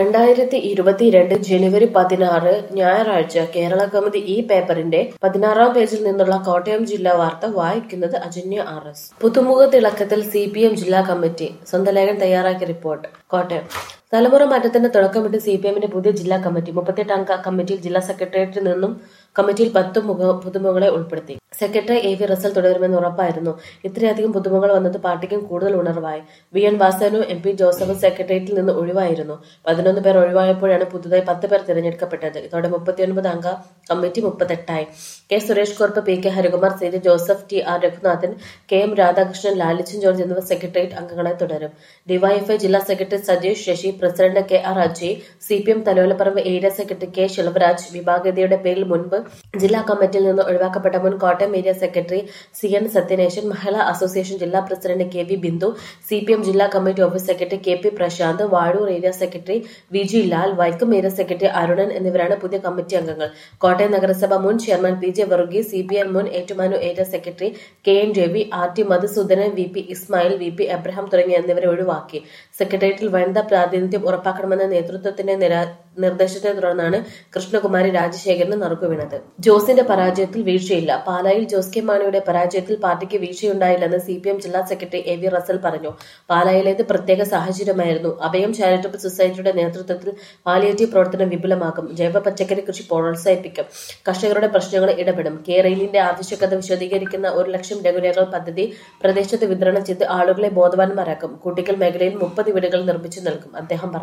രണ്ടായിരത്തി ഇരുപത്തിരണ്ട് ജനുവരി പതിനാറ് ഞായറാഴ്ച കേരള കൗമുദി ഈ പേപ്പറിന്റെ പതിനാറാം പേജിൽ നിന്നുള്ള കോട്ടയം ജില്ലാ വാർത്ത വായിക്കുന്നത് അജന്യ ആർ എസ് പുതുമുഖ തിളക്കത്തിൽ സി പി എം ജില്ലാ കമ്മിറ്റി സ്വന്തം ലേഖൻ തയ്യാറാക്കിയ റിപ്പോർട്ട് കോട്ടയം തലമുറ മാറ്റത്തിന് തുടക്കമിട്ട് സി പി എമ്മിന്റെ പുതിയ ജില്ലാ കമ്മിറ്റി മുപ്പത്തെട്ട് അംഗ കമ്മിറ്റിയിൽ ജില്ലാ സെക്രട്ടേറിയറ്റിൽ നിന്നും കമ്മിറ്റിയിൽ പത്ത് മുഖ പുതുമുഖങ്ങളെ ഉൾപ്പെടുത്തി സെക്രട്ടറി എ വി റസൽ തുടരുമെന്ന് ഉറപ്പായിരുന്നു ഇത്രയധികം പുതുമുഖങ്ങൾ വന്നത് പാർട്ടിക്കും കൂടുതൽ ഉണർവായി വി എൻ വാസനു എം പി ജോസഫ് സെക്രട്ടേറിയറ്റിൽ നിന്ന് ഒഴിവായിരുന്നു പതിനൊന്ന് പേർ ഒഴിവായപ്പോഴാണ് പുതുതായി പത്ത് പേർ തിരഞ്ഞെടുക്കപ്പെട്ടത് ഇതോടെ മുപ്പത്തിയൊൻപത് അംഗ കമ്മിറ്റി മുപ്പത്തെട്ടായി K Suresh Kurup P K Harikumar C J Joseph T R Raghunathan K M Radhakrishnan Lalichan George എന്നിവർ സെക്രട്ടേറിയറ്റ് അംഗങ്ങളായി തുടരും ഡിവൈഎഫ്ഐ ജില്ലാ secretary Sajeesh Sasi president K R Ajay C P M Thalayolaparambu area secretary K Silvaraj വിഭാഗീയതയുടെ പേരിൽ മുൻപ് ജില്ലാ കമ്മിറ്റിയിൽ നിന്ന് ഒഴിവാക്കപ്പെട്ട മുൻ Kottayam area secretary C N Sathyanesan Mahila association ജില്ലാ president K V Bindu C P M ജില്ലാ committee office secretary K P Prasanth Vazhoor area secretary V G Lal Vaikom area secretary Arunan എന്നിവരാണ് പുതിയ കമ്മിറ്റി അംഗങ്ങൾ കോട്ടയം നഗരസഭ മുൻ chairman P J Varghese C P M മുൻ Ettumanoor area secretary K N Ravi R T Madhusoodanan V P Ismail V P Abraham തുടങ്ങിയ എന്നിവരെ ഒഴിവാക്കി സെക്രട്ടേറിയറ്റിൽ വനിതാ പ്രാതിനിധ്യം ഉറപ്പാക്കണമെന്ന നേതൃത്വത്തിന്റെ നിരാ നിർദ്ദേശത്തെ തുടർന്നാണ് കൃഷ്ണകുമാരി രാജശേഖരന് നറുക്കുവീണത് ജോസിന്റെ പരാജയത്തിൽ വീഴ്ചയില്ല പാലായിൽ ജോസ് കെ മാണിയുടെ പരാജയത്തിൽ പാർട്ടിക്ക് വീഴ്ചയുണ്ടായില്ലെന്ന് സി പി എം ജില്ലാ സെക്രട്ടറി എ വി റസൽ പറഞ്ഞു പാലായിലേത് പ്രത്യേക സാഹചര്യമായിരുന്നു അഭയം ചാരിറ്റബിൾ സൊസൈറ്റിയുടെ നേതൃത്വത്തിൽ പാലിയേറ്റീവ് പ്രവർത്തനം വിപുലമാക്കും ജൈവ പച്ചക്കറി കൃഷി പ്രോത്സാഹിപ്പിക്കും കർഷകരുടെ പ്രശ്നങ്ങൾ ഇടപെടും കേരളിന്റെ ആവശ്യകത വിശദീകരിക്കുന്ന ഒരു ലക്ഷം ലഘുലേഖകൾ പദ്ധതി പ്രദേശത്ത് വിതരണം ചെയ്ത് ആളുകളെ ബോധവാന്മാരാക്കും കുട്ടിക്കൽ മേഖലയിൽ മുപ്പത് വീടുകൾ നിർമ്മിച്ചു നൽകും അദ്ദേഹം പറഞ്ഞു